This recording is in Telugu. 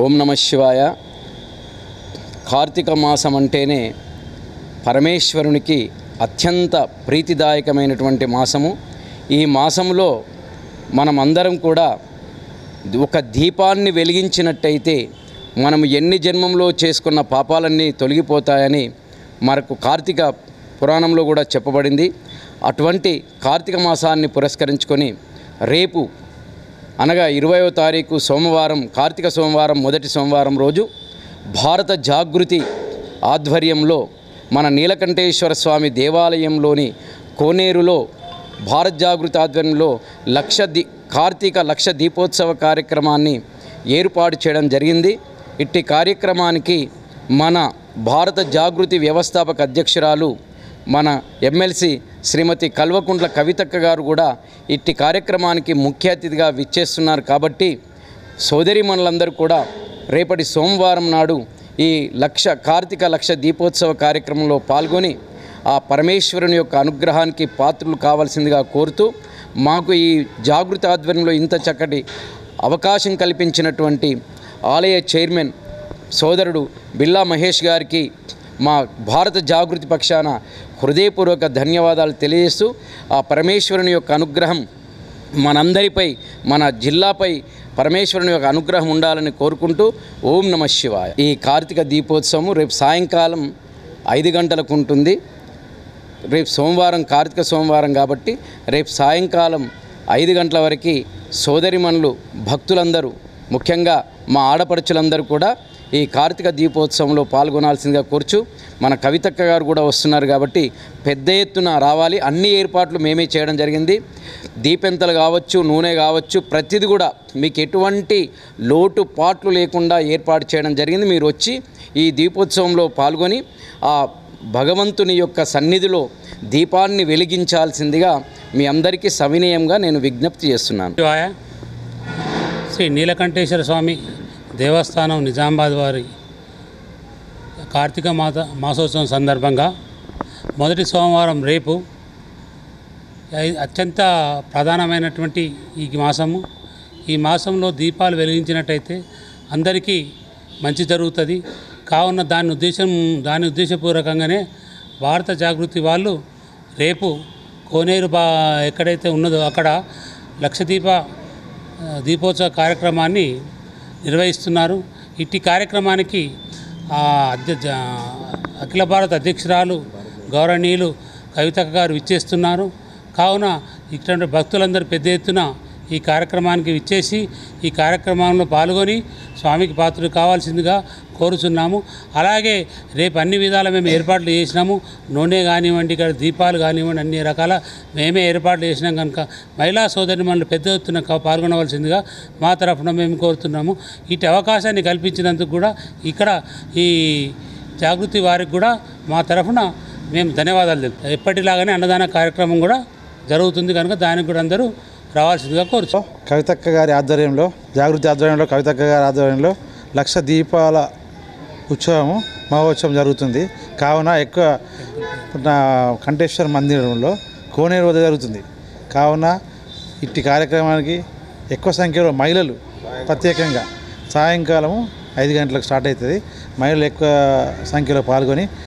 ఓం నమ శివాయ కార్తీక మాసం అంటేనే పరమేశ్వరునికి అత్యంత ప్రీతిదాయకమైనటువంటి మాసము ఈ మాసంలో మనమందరం కూడా ఒక దీపాన్ని వెలిగించినట్టయితే మనం ఎన్ని జన్మంలో చేసుకున్న పాపాలన్నీ తొలగిపోతాయని మనకు కార్తీక పురాణంలో కూడా చెప్పబడింది అటువంటి కార్తీక మాసాన్ని పురస్కరించుకొని రేపు అనగా ఇరవయో తారీఖు సోమవారం కార్తీక సోమవారం మొదటి సోమవారం రోజు భారత జాగృతి ఆధ్వర్యంలో మన నీలకంఠేశ్వర స్వామి దేవాలయంలోని కోనేరులో భారత్ జాగృతి ఆధ్వర్యంలో లక్ష దీ కార్తీక లక్ష దీపోత్సవ కార్యక్రమాన్ని ఏర్పాటు చేయడం జరిగింది ఇట్టి కార్యక్రమానికి మన భారత జాగృతి వ్యవస్థాపక అధ్యక్షురాలు మన ఎమ్మెల్సీ శ్రీమతి కల్వకుంట్ల కవితక్క గారు కూడా ఇట్టి కార్యక్రమానికి ముఖ్య అతిథిగా విచ్చేస్తున్నారు కాబట్టి సోదరిమణులందరూ కూడా రేపటి సోమవారం నాడు ఈ లక్ష కార్తీక లక్ష దీపోత్సవ కార్యక్రమంలో పాల్గొని ఆ పరమేశ్వరుని యొక్క అనుగ్రహానికి పాత్రులు కావాల్సిందిగా కోరుతూ మాకు ఈ జాగృతి ఆధ్వర్యంలో ఇంత చక్కటి అవకాశం కల్పించినటువంటి ఆలయ చైర్మన్ సోదరుడు బిల్లా మహేష్ గారికి మా భారత జాగృతి పక్షాన హృదయపూర్వక ధన్యవాదాలు తెలియజేస్తూ ఆ పరమేశ్వరుని యొక్క అనుగ్రహం మనందరిపై మన జిల్లాపై పరమేశ్వరుని యొక్క అనుగ్రహం ఉండాలని కోరుకుంటూ ఓం నమ శివాయ ఈ కార్తీక దీపోత్సవం రేపు సాయంకాలం ఐదు గంటలకు ఉంటుంది రేపు సోమవారం కార్తీక సోమవారం కాబట్టి రేపు సాయంకాలం ఐదు గంటల వరకు సోదరిమణులు భక్తులందరూ ముఖ్యంగా మా ఆడపడుచులందరూ కూడా ఈ కార్తీక దీపోత్సవంలో పాల్గొనాల్సిందిగా కోరుచు మన కవితక్క గారు కూడా వస్తున్నారు కాబట్టి పెద్ద ఎత్తున రావాలి అన్ని ఏర్పాట్లు మేమే చేయడం జరిగింది దీపెంతలు కావచ్చు నూనె కావచ్చు ప్రతిది కూడా మీకు ఎటువంటి లోటు పాట్లు లేకుండా ఏర్పాటు చేయడం జరిగింది మీరు వచ్చి ఈ దీపోత్సవంలో పాల్గొని ఆ భగవంతుని యొక్క సన్నిధిలో దీపాన్ని వెలిగించాల్సిందిగా మీ అందరికీ సవినయంగా నేను విజ్ఞప్తి చేస్తున్నాను శివాయ శ్రీ నీలకంఠేశ్వర స్వామి దేవస్థానం నిజామాబాద్ వారి కార్తీక మాత మాసోత్సవం సందర్భంగా మొదటి సోమవారం రేపు ఐ- అత్యంత ప్రధానమైనటువంటి ఈ మాసము ఈ మాసంలో దీపాలు వెలిగించినట్టయితే అందరికీ మంచి జరుగుతుంది కావున దాని ఉద్దేశం దాని ఉద్దేశపూర్వకంగానే భారత జాగృతి వాళ్ళు రేపు కోనేరు బా ఎక్కడైతే ఉన్నదో అక్కడ లక్షదీప ఆ, దీపోత్సవ కార్యక్రమాన్ని నిర్వహిస్తున్నారు ఇట్టి కార్యక్రమానికి ఆ, అధ్య జ- అఖిల భారత అధ్యక్షురాలు గౌరవనీయులు కవితక్క గారు విచ్చేస్తున్నారు కావున ఇక్కడ భక్తులందరూ పెద్ద ఎత్తున ఈ కార్యక్రమానికి విచ్చేసి ఈ కార్యక్రమంలో పాల్గొని స్వామికి పాత్రలు కావాల్సిందిగా కోరుచున్నాము అలాగే రేపు అన్ని విధాల మేము ఏర్పాట్లు చేసినాము నూనె కానివ్వండి ఇక్కడ దీపాలు కానివ్వండి అన్ని రకాల మేమే ఏర్పాట్లు చేసినాం కనుక మహిళా సోదరి మనల్ని పెద్ద ఎత్తున కా- పాల్గొనవలసిందిగా మా తరఫున మేము కోరుతున్నాము ఇటు అవకాశాన్ని కల్పించినందుకు కూడా ఇక్కడ ఈ జాగృతి వారికి కూడా మా తరఫున మేము ధన్యవాదాలు తెలుపుతాం ఎప్పటిలాగానే అన్నదాన కార్యక్రమం కూడా జరుగుతుంది కనుక దానికి కూడా అందరూ రావాల్సిందిగా కోరుచు కవితక్క గారి ఆధ్వర్యంలో జాగృతి ఆధ్వర్యంలో కవితక్క గారి ఆధ్వర్యంలో లక్ష దీపాల ఉత్సవము మహోత్సవం జరుగుతుంది కావున ఎక్కువ నా కంఠేశ్వర మందిరంలో కోనేరు వద్ద జరుగుతుంది కావున ఇట్టి కార్యక్రమానికి ఎక్కువ సంఖ్యలో మహిళలు ప్రత్యేకంగా సాయంకాలము ఐదు గంటలకు స్టార్ట్ అవుతుంది మహిళలు ఎక్కువ సంఖ్యలో పాల్గొని